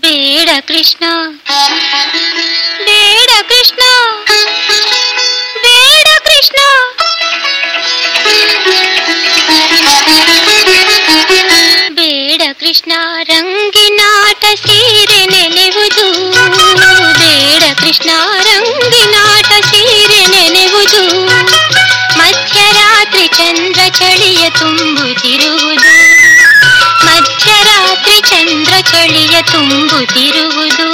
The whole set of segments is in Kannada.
ಬೇಡ ಕೃಷ್ಣ ಬೇಡ ಕೃಷ್ಣ ಬೇಡ ಕೃಷ್ಣ ಬೇಡ ಕೃಷ್ಣ ರಂಗಿನಾಟ ಸೀರೆ ನೆನೆವುದು ಬೇಡ ಕೃಷ್ಣ ರಂಗಿನಾಟ ಸೀರೆ ನೆನೆವುದು ಮಧ್ಯರಾತ್ರಿ ಚಂದ್ರ ಚಳಿಯ ತುಂಬುತ್ತಿರುವುದು ಮಧ್ಯರಾತ್ರಿ ಚಂದ್ರ ಚಳಿಯ ತುಂಬುತ್ತಿರುವುದು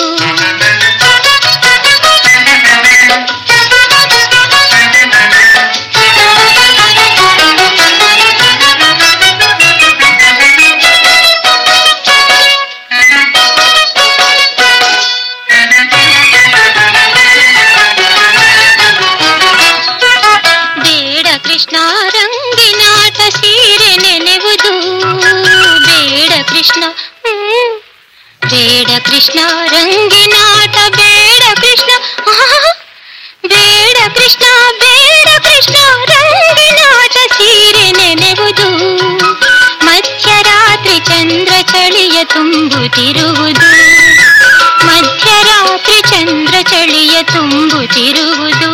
ಬೇಡ ಕೃಷ್ಣ ರಂಗಿನಾಟ ಸೀರೆ ನೆನೆವುದು ಬೇಡ ಕೃಷ್ಣ ಹ್ಮ್. ಬೇಡ ಕೃಷ್ಣ ರಂಗಿನಾಟ ಬೇಡ ಕೃಷ್ಣ ಆಹಾ. ಬೇಡ ಕೃಷ್ಣ ಬೇಡ ಕೃಷ್ಣ ರಂಗಿನಾಟ ಸೀರೆ ನೆನೆವುದು ಮಧ್ಯರಾತ್ರಿ ಚಂದ್ರ ಚಳಿಯ ತುಂಬುತ್ತಿರುವುದು ಮಧ್ಯರಾತ್ರಿ ಚಂದ್ರ ಚಳಿಯ ತುಂಬುತ್ತಿರುವುದು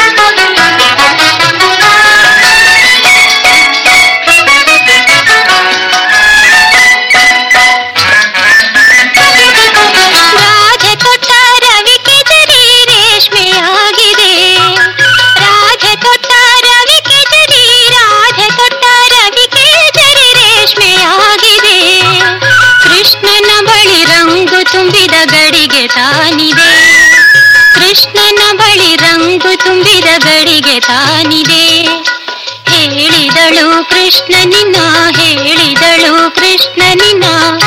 ರಾಧೆ ತೊಟ್ಟ ರವಿಕೆ ಜರಿ ರೇಷ್ಮೆಯಾಗಿದೆ ರಾಧೆ ತೊಟ್ಟ ರವಿಕೆ ಜರಿ ರಾಧೆ ತೊಟ್ಟ ರವಿಕೆ ಜರಿ ರೇಷ್ಮೆಯಾಗಿದೆ ಕೃಷ್ಣನ ಬಳಿ ರಂಗು ತುಂಬಿದ ಗಡಿಗೆ ತಾನಿದೆ ಕೃಷ್ಣನ ಬಳಿ ರಂಗು ತುಂಬಿದ ಗಡಿಗೆ ತಾನಿದೆ ಹೇಳಿದಳು ಕೃಷ್ಣನಿನ ಹೇಳಿದಳು ಕೃಷ್ಣನಿನ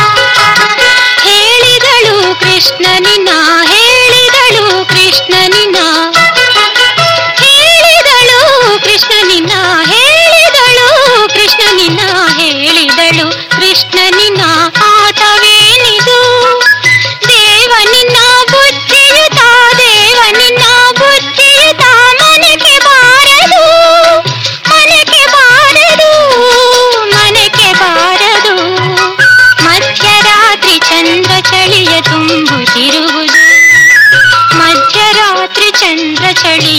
ಹೇಳಿದಳು ಕೃಷ್ಣನಿನ ಹೇಳಿದಳು ಕೃಷ್ಣನಿನ ಹೇಳಿದಳು ಕೃಷ್ಣನಿನ ಹೇಳಿದಳು ಕೃಷ್ಣನಿನ ಹೇಳಿದಳು ಕೃಷ್ಣನಿನ ಆಟವೇನಿದು ದೇವನಿನ್ನ ಬುದ್ಧಿಯುತ ದೇವನಿನ್ನ ಬುದ್ಧಿಯುತ ಮನೆಗೆ ಬಾರದು ಮನೆಗೆ ಬಾರದು ಮನೆಗೆ ಬಾರದು ಮಧ್ಯರಾತ್ರಿ ಚಂದ್ರ ಚಳಿಯ ತುಂಬುತ್ತಿರುವುದು ಮಧ್ಯರಾತ್ರಿ ಚಂದ್ರ ಚಳಿಯ